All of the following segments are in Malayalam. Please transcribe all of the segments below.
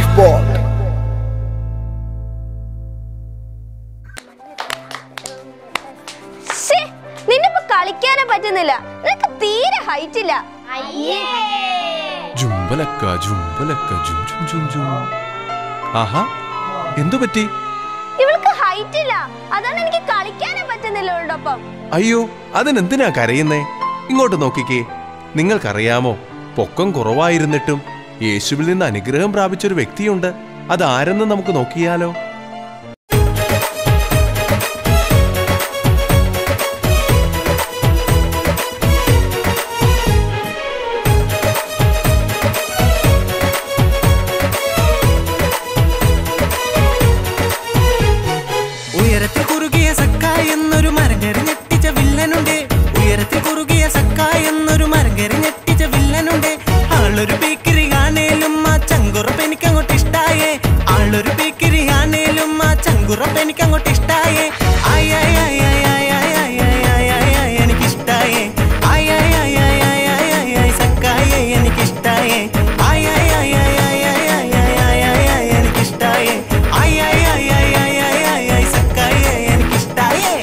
ലൈഫ് ബോട്ട് ശ്ശേ, നിന്നിപ്പോ കളിക്കാനേ പറ്റുന്നില്ല നിനക്ക് തീരെ ഹൈറ്റ് ഇല്ല ജുംബലക്ക ജുംബലക്ക ജും ജും ജും ജും ആഹാ എന്തു പറ്റി ഇവൾക്ക് ഹൈറ്റ് ഇല്ല അതാണ് എനിക്ക് കളിക്കാനേ പറ്റുന്നില്ല ഇവളോടൊപ്പം അയ്യോ അതിനെന്തിനാ കരയുന്നേ ഇങ്ങോട്ട് നോക്കിക്കേ നിങ്ങൾക്കറിയാമോ പൊക്കം കുറവായിരുന്നിട്ടും യേശുവിൽ നിന്ന് അനുഗ്രഹം പ്രാപിച്ചൊരു വ്യക്തിയുണ്ട് അതാരെന്ന് നമുക്ക് നോക്കിയാലോ ഉയരത്തിൽ കുറുകിയ സക്ക എന്നൊരു മരങ്കരി ഞെട്ടിച്ച വില്ലനുണ്ട് ഉയരത്തിൽ കുറുകിയ സക്ക എന്നൊരു മരങ്കരി ഞെട്ടിച്ച വില്ലനുണ്ട് ആളൊരു ബേക്കറി ആണേലും ആ ചങ്കുറപ്പ് എനിക്ക് അങ്ങോട്ട് ഇഷ്ടായേ ആളൊരു ബേക്കറി ആണേലും ആ ചങ്കുറപ്പ് എനിക്ക് അങ്ങോട്ട് ഇഷ്ടായേ ആയ് ആയ് ആയ് ആയ് ആയ് ആയ് ആയ് ആയ് ആയ് ആയ് ആയ് എനിക്ക് ഇഷ്ടായേ ആയ് ആയ് ആയ് ആയ് ആയ് ആയ് ആയ് ആയ് സക്കായേ എനിക്ക് ഇഷ്ടായേ ആയ് ആയ് ആയ് ആയ് ആയ് ആയ് ആയ് ആയ് ആയ് ആയ് ആയ് എനിക്ക് ഇഷ്ടായേ ആയ് ആയ് ആയ് ആയ് ആയ് ആയ് ആയ് ആയ് സക്കായേ എനിക്ക് ഇഷ്ടായേ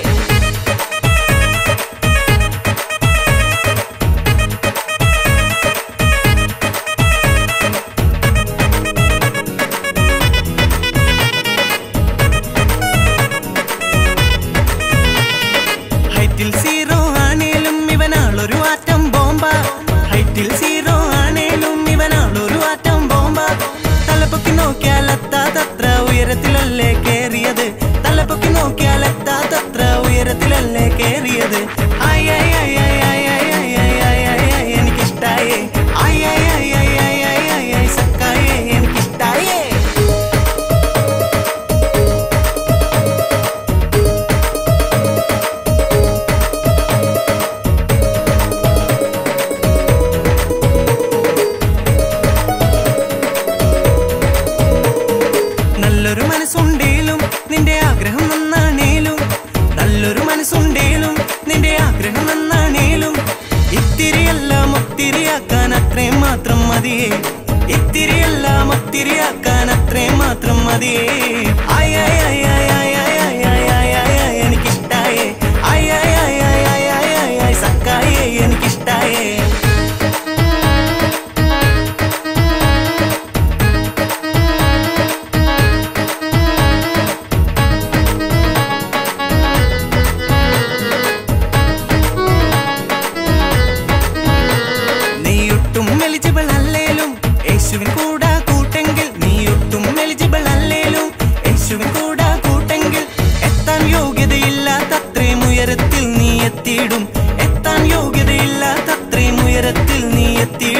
ഹൈറ്റിൽ സീറോ ആണേലും ഇവനാളൊരു ആറ്റം ബോംബ ഹൈറ്റിൽ സീറോ ആണേലും ഇവനാളൊരു ആറ്റം ബോംബ തലപ്പൊക്കി നോക്കിയാൽ എത്താതത്ര ഉയരത്തിലല്ലേ കേറിയത് തലപ്പൊക്കി നോക്കിയാൽ എത്താതത്ര ഉയരത്തിലല്ലേ കേറിയത് ആയ് ആയ് ആയ് ആയ് ആയ് ആയ് ആയ് ആയ് ആയ് ആയ് ആയ് എനിക്കിഷ്ടായേ ആയ് ആയ് ആയ് ആയ് ആയ് ആയ് ആയ് ആയ് സക്കായേ എനിക്കിഷ്ടായേ നല്ലൊരു മനസ്സുണ്ടേലും നിന്റെ ആഗ്രഹം നന്നാണേലും നല്ലൊരു മനസ്സുണ്ടേലും നിന്റെ ആഗ്രഹം നന്നാണേലും ഇത്തിരിയെല്ലാം ഒത്തിരിയാക്കാൻ അത്രയും മാത്രം മതിയേ ഇത്തിരിയെല്ലാം ഒത്തിരിയാക്കാൻ അത്രയും മാത്രം മതിയേ ആയ് ആയ് ആയ് ആയ് ആയ് ആയ് ആയ് ആയ് ആയ് ആയ് ആയ് എനിക്കിഷ്ടായേ ആയ് ആയ് ആയ് ആയ് ആയ് ആയ് ആയ് ആയ് സക്കായേ എനിക്കിഷ്ടായേ നീയൊട്ടും എലിജിബിൾ അല്ലേലും യേശുവിൻ കൂടാ കൂട്ടെങ്കിൽ നീയൊട്ടും എലിജിബിൾ അല്ലേലും യേശുവിൻ കൂടാ കൂട്ടെങ്കിൽ എത്താൻ യോഗ്യതയില്ലാത്തത്രയും ഉയരത്തിൽ നീ എത്തിയിടും എത്താൻ യോഗ്യതയില്ലാത്തത്രയും ഉയരത്തിൽ നീ എത്തിയിടും